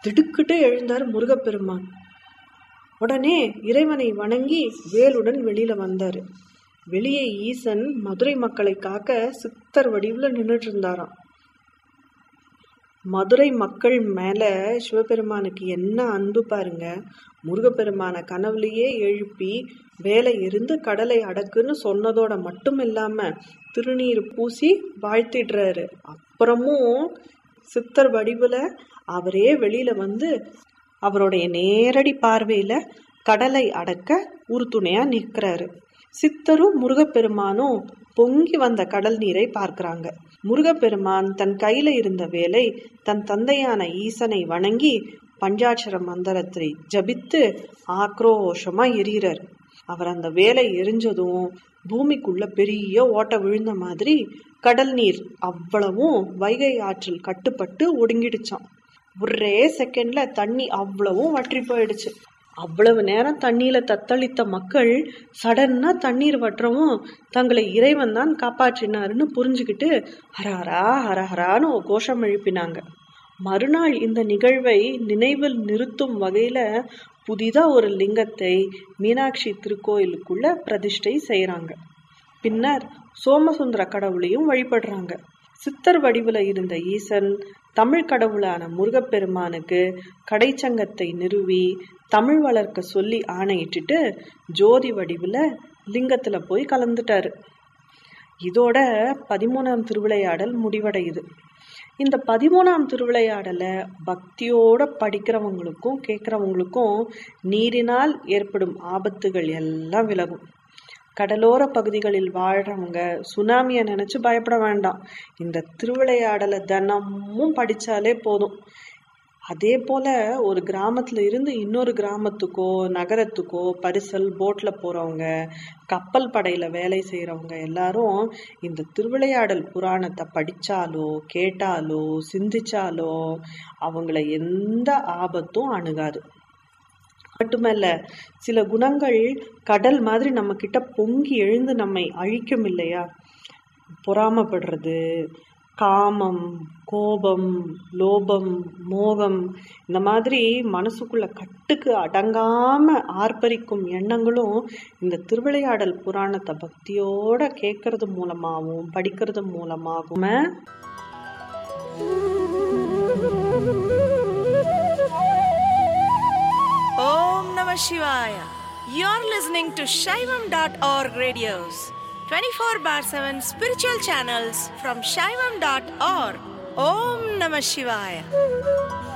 திடுக்கிட்டு எழுந்தார் முருகப்பெருமான் உடனே இறைவனை வணங்கி வேலுடன் வெளியில வந்தாரு வெளியே ஈசன் மதுரை மக்களை காக்க சித்தர் வடிவுல நின்றுட்டு இருந்தாராம் மதுரை மக்கள் மேல சிவபெருமானுக்கு என்ன அன்பு பாருங்க முருகப்பெருமான கனவுலயே எழுப்பி வேலை இருந்து கடலை அடக்குன்னு சொன்னதோட மட்டும் இல்லாம திருநீர் பூசி வாழ்த்திடுறாரு அப்புறமும் சித்தர் வடிவுல அவரே வெளியில வந்து அவருடைய நேரடி பார்வையில கடலை அடக்க உறுதுணையா நிற்கிறாரு சித்தரும் முருகப்பெருமானும் பொங்கி வந்த கடல் நீரை பார்க்கறாங்க முருகப்பெருமான் தன் கையில இருந்த வேலை தன் தந்தையான ஈசனை வணங்கி பஞ்சாட்சர மந்திரத்தை ஜபித்து ஆக்ரோஷமா எரியறார் அவர் அந்த வேலை எரிஞ்சதும் பூமிக்குள்ள பெரிய ஓட்ட விழுந்த மாதிரி கடல் நீர் அவ்வளவும் வைகை ஆற்றில் கட்டுப்பட்டு ஒடுங்கிடுச்சான் ஒரே செகண்ட்ல தண்ணி அவ்வளவும் வற்றி போயிடுச்சு அவ்வளவு நேரம் தண்ணியில தத்தளித்த மக்கள் சடன்னா தண்ணீர் வற்றவும் தங்களை இறைவன் தான் காப்பாற்றினாருன்னு புரிஞ்சுக்கிட்டு ஹரஹரா ஹரஹரான்னு ஒரு கோஷம் எழுப்பினாங்க மறுநாள் இந்த நிகழ்வை நினைவில் நிறுத்தும் வகையில புதிதா ஒரு லிங்கத்தை மீனாட்சி திருக்கோயிலுக்குள்ள பிரதிஷ்டை செய்யறாங்க பின்னர் சோமசுந்தர கடவுளையும் வழிபடுறாங்க சித்தர் வடிவுல இருந்த ஈசன் தமிழ் கடவுளான முருகப்பெருமானுக்கு கடைச்சங்கத்தை நிறுவி தமிழ் வளர்க்க சொல்லி ஆணையிட்டுட்டு ஜோதி வடிவுல லிங்கத்துல போய் கலந்துட்டாரு இதோட பதிமூணாம் திருவிளையாடல் முடிவடையுது இந்த பதிமூணாம் திருவிளையாடலை பக்தியோட படிக்கிறவங்களுக்கும் கேட்குறவங்களுக்கும் நீரினால் ஏற்படும் ஆபத்துகள் எல்லாம் விலகும் கடலோர பகுதிகளில் வாழ்றவங்க சுனாமியை நினைச்சு பயப்பட வேண்டாம் இந்த திருவிளையாடலை தினமும் படிச்சாலே போதும் அதே போல ஒரு கிராமத்துல இருந்து இன்னொரு கிராமத்துக்கோ நகரத்துக்கோ பரிசல் போட்ல போறவங்க கப்பல் படையில வேலை செய்யறவங்க எல்லாரும் இந்த திருவிளையாடல் புராணத்தை படிச்சாலோ கேட்டாலோ சிந்திச்சாலோ அவங்கள எந்த ஆபத்தும் அணுகாது மட்டுமல்ல சில குணங்கள் கடல் மாதிரி நம்ம கிட்ட பொங்கி எழுந்து நம்மை அழிக்கும் இல்லையா பொறாமப்படுறது காமம் கோபம் லோபம் மோகம் இந்த மாதிரி மனசுக்குள்ள கட்டுக்கு அடங்காம ஆர்ப்பரிக்கும் எண்ணங்களும் இந்த திருவிளையாடல் புராணத்தை பக்தியோட கேட்கறது மூலமாகவும் படிக்கிறது மூலமாகவும் Om Namah Shivaya. You're listening to Shaivam.org radios, 24 bar 7 spiritual channels from Shaivam.org. Om Namah Shivaya.